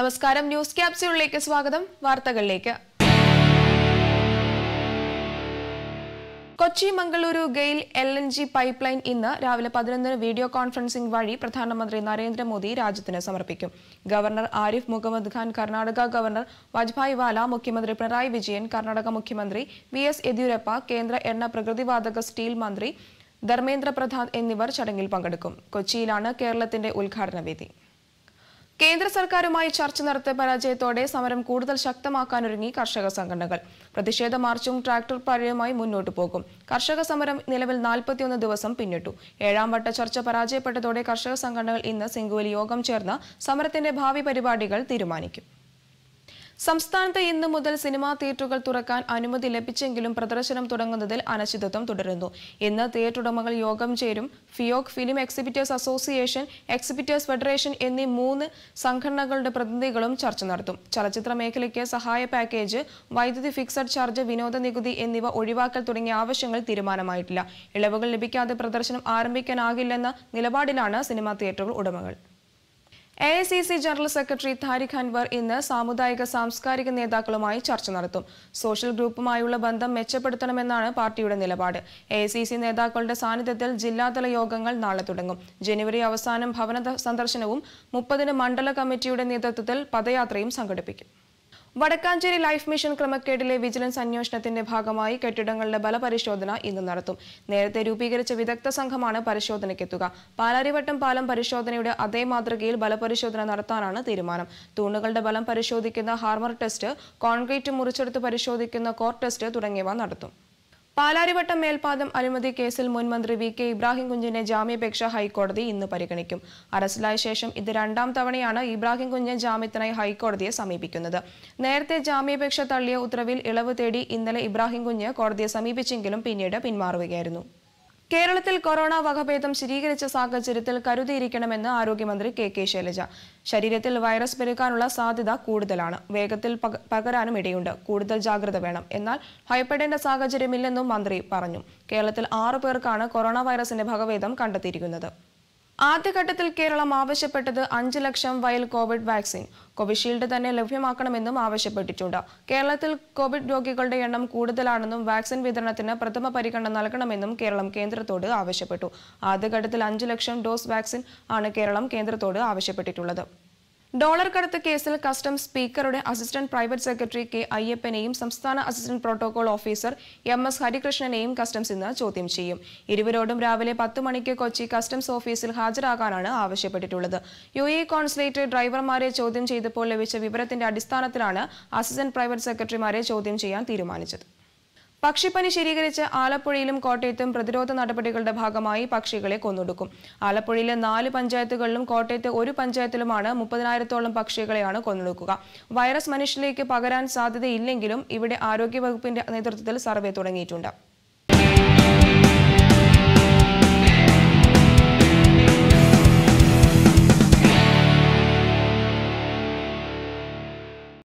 നമസ്കാരം ന്യൂസ് ക്യാപ്സ്യൂളിലേക്ക് സ്വാഗതം വാർത്തകളിലേക്ക് Kochi Mangaluru GAIL L N G pipeline ഇന്ന് രാവിലെ പതിനൊന്നിന് വീഡിയോ കോൺഫറൻസിംഗ് വഴി പ്രധാനമന്ത്രി നരേന്ദ്രമോദി രാജ്യത്തിന് സമർപ്പിക്കും ഗവർണർ ആരിഫ് മുഹമ്മദ് ഖാൻ കർണാടക ഗവർണർ വാജ്ഭായ് വാല മുഖ്യമന്ത്രി പിണറായി വിജയൻ കർണാടക മുഖ്യമന്ത്രി വി എസ് യെദ്യൂരപ്പ കേന്ദ്ര എണ്ണ പ്രകൃതിവാതക സ്റ്റീൽ മന്ത്രി ധർമ്മേന്ദ്ര പ്രധാൻ എന്നിവർ ചടങ്ങിൽ പങ്കെടുക്കും കൊച്ചിയിലാണ് കേരളത്തിന്റെ ഉദ്ഘാടന വേദി കേന്ദ്ര സർക്കാരുമായി ചർച്ച നടത്തിയ പരാജയത്തോടെ സമരം കൂടുതൽ ശക്തമാക്കാനൊരുങ്ങി കർഷക സംഘടനകൾ പ്രതിഷേധ മാർച്ചും ട്രാക്ടർ പരയുമായി മുന്നോട്ടു പോകും കർഷക സമരം നിലവിൽ നാൽപ്പത്തിയൊന്ന് ദിവസം പിന്നിട്ടു ഏഴാം വട്ട ചർച്ച പരാജയപ്പെട്ടതോടെ കർഷക സംഘടനകൾ ഇന്ന് സിംഗുവിൽ യോഗം ചേർന്ന് സമരത്തിന്റെ ഭാവി പരിപാടികൾ തീരുമാനിക്കും സംസ്ഥാനത്ത് ഇന്നു മുതൽ സിനിമാ തിയേറ്ററുകൾ തുറക്കാൻ അനുമതി ലഭിച്ചെങ്കിലും പ്രദർശനം തുടങ്ങുന്നതിൽ അനിശ്ചിതത്വം തുടരുന്നു ഇന്ന് തിയേറ്റർ ഉടമകൾ യോഗം ചേരും FEUOK film exhibitors association exhibitors federation എന്നീ മൂന്ന് സംഘടനകളുടെ പ്രതിനിധികളും ചർച്ച നടത്തും ചലച്ചിത്ര മേഖലയ്ക്ക് സഹായ പാക്കേജ് വൈദ്യുതി ഫിക്സഡ് ചാർജ് വിനോദ നികുതി എന്നിവ ഒഴിവാക്കൽ തുടങ്ങിയ ആവശ്യങ്ങൾ തീരുമാനമായിട്ടില്ല ഇളവുകൾ ലഭിക്കാതെ പ്രദർശനം ആരംഭിക്കാനാകില്ലെന്ന നിലപാടിലാണ് സിനിമാ തിയേറ്ററുകൾ ഉടമകൾ A I C C general secretary Tariq Anwar ഇന്ന് സാമുദായിക സാംസ്കാരിക നേതാക്കളുമായി ചർച്ച നടത്തും സോഷ്യൽ ഗ്രൂപ്പുമായുള്ള ബന്ധം മെച്ചപ്പെടുത്തണമെന്നാണ് പാർട്ടിയുടെ നിലപാട് എ ഐ സി സി നേതാക്കളുടെ സാന്നിധ്യത്തിൽ ജില്ലാതല യോഗങ്ങൾ നാളെ തുടങ്ങും ജനുവരി അവസാനം ഭവന ദ- സന്ദർശനവും മുപ്പതിന് മണ്ഡല കമ്മിറ്റിയുടെ നേതൃത്വത്തിൽ പദയാത്രയും സംഘടിപ്പിക്കും വടക്കാഞ്ചേരി ലൈഫ് മിഷൻ ക്രമക്കേടിലെ വിജിലൻസ് അന്വേഷണത്തിന്റെ ഭാഗമായി കെട്ടിടങ്ങളുടെ ബലപരിശോധന ഇന്ന് നടത്തും നേരത്തെ രൂപീകരിച്ച വിദഗ്ധ സംഘമാണ് പരിശോധനയ്ക്കെത്തുക പാലാരിവട്ടം പാലം പരിശോധനയുടെ അതേ മാതൃകയിൽ ബലപരിശോധന നടത്താനാണ് തീരുമാനം തൂണുകളുടെ ബലം പരിശോധിക്കുന്ന ഹാർമർ ടെസ്റ്റ് കോൺക്രീറ്റ് മുറിച്ചെടുത്ത് പരിശോധിക്കുന്ന കോർ ടെസ്റ്റ് തുടങ്ങിയവ നടത്തും പാലാരിവട്ടം മേൽപ്പാലം അഴിമതി കേസിൽ മുൻ മന്ത്രി വി കെ ഇബ്രാഹിം കുഞ്ഞിന്റെ ജാമ്യാപേക്ഷ ഹൈക്കോടതി ഇന്ന് പരിഗണിക്കും അറസ്റ്റിലായ ശേഷം ഇത് രണ്ടാം തവണയാണ് ഇബ്രാഹിം കുഞ്ഞ് ജാമ്യത്തിനായി ഹൈക്കോടതിയെ സമീപിക്കുന്നത് നേരത്തെ ജാമ്യാപേക്ഷ തള്ളിയ ഉത്തരവിൽ ഇളവ് തേടി ഇന്നലെ ഇബ്രാഹിം കുഞ്ഞ് കോടതിയെ സമീപിച്ചെങ്കിലും പിന്നീട് പിന്മാറുകയായിരുന്നു കേരളത്തിൽ കൊറോണ വകഭേദം സ്ഥിരീകരിച്ച സാഹചര്യത്തിൽ കരുതിയിരിക്കണമെന്ന് ആരോഗ്യമന്ത്രി കെ കെ ശൈലജ ശരീരത്തിൽ വൈറസ് പെരുകാനുള്ള സാധ്യത കൂടുതലാണ് വേഗത്തിൽ പക- പകരാനും ഇടയുണ്ട് കൂടുതൽ ജാഗ്രത വേണം എന്നാൽ ഭയപ്പെടേണ്ട സാഹചര്യമില്ലെന്നും മന്ത്രി പറഞ്ഞു കേരളത്തിൽ ആറു പേർക്കാണ് കൊറോണ വൈറസിന്റെ വകഭേദം കണ്ടെത്തിയിരിക്കുന്നത് ആദ്യഘട്ടത്തിൽ കേരളം ആവശ്യപ്പെട്ടത് അഞ്ച് ലക്ഷം വയൽ കോവിഡ് വാക്സിൻ കോവിഷീൽഡ് തന്നെ ലഭ്യമാക്കണമെന്നും ആവശ്യപ്പെട്ടിട്ടുണ്ട് കേരളത്തിൽ കോവിഡ് രോഗികളുടെ എണ്ണം കൂടുതലാണെന്നും വാക്സിൻ വിതരണത്തിന് പ്രഥമ പരിഗണന നൽകണമെന്നും കേരളം കേന്ദ്രത്തോട് ആവശ്യപ്പെട്ടു ആദ്യഘട്ടത്തിൽ അഞ്ച് ലക്ഷം ഡോസ് വാക്സിൻ ആണ് കേരളം കേന്ദ്രത്തോട് ആവശ്യപ്പെട്ടിട്ടുള്ളത് ഡോളർ കടത്ത് കേസിൽ കസ്റ്റംസ് സ്പീക്കറുടെ അസിസ്റ്റന്റ് പ്രൈവറ്റ് സെക്രട്ടറി കെ അയ്യപ്പനെയും സംസ്ഥാന assistant protocol officer M S ഹരികൃഷ്ണനെയും കസ്റ്റംസ് ഇന്ന് ചോദ്യം ചെയ്യും ഇരുവരോടും രാവിലെ പത്ത് മണിക്ക് കൊച്ചി കസ്റ്റംസ് ഓഫീസിൽ ഹാജരാകാനാണ് ആവശ്യപ്പെട്ടിട്ടുള്ളത് യു എ കോൺസുലേറ്റ് ഡ്രൈവർമാരെ ചോദ്യം ചെയ്തപ്പോൾ ലഭിച്ച വിവരത്തിന്റെ അടിസ്ഥാനത്തിലാണ് അസിസ്റ്റന്റ് പ്രൈവറ്റ് സെക്രട്ടറിമാരെ ചോദ്യം ചെയ്യാൻ തീരുമാനിച്ചത് പക്ഷിപ്പനി ശരീകരിച്ച് ആലപ്പുഴയിലും കോട്ടയത്തും പ്രതിരോധ നടപടികളുടെ ഭാഗമായി പക്ഷികളെ കൊന്നൊടുക്കും ആലപ്പുഴയിലെ നാല് പഞ്ചായത്തുകളിലും കോട്ടയത്തെ ഒരു പഞ്ചായത്തിലുമാണ് മുപ്പതിനായിരത്തോളം പക്ഷികളെയാണ് കൊന്നൊടുക്കുക വൈറസ് മനുഷ്യരിലേക്ക് പകരാൻ സാധ്യതയില്ലെങ്കിലും ഇവിടെ ആരോഗ്യവകുപ്പിന്റെ നേതൃത്വത്തിൽ സർവേ തുടങ്ങിയിട്ടുണ്ട്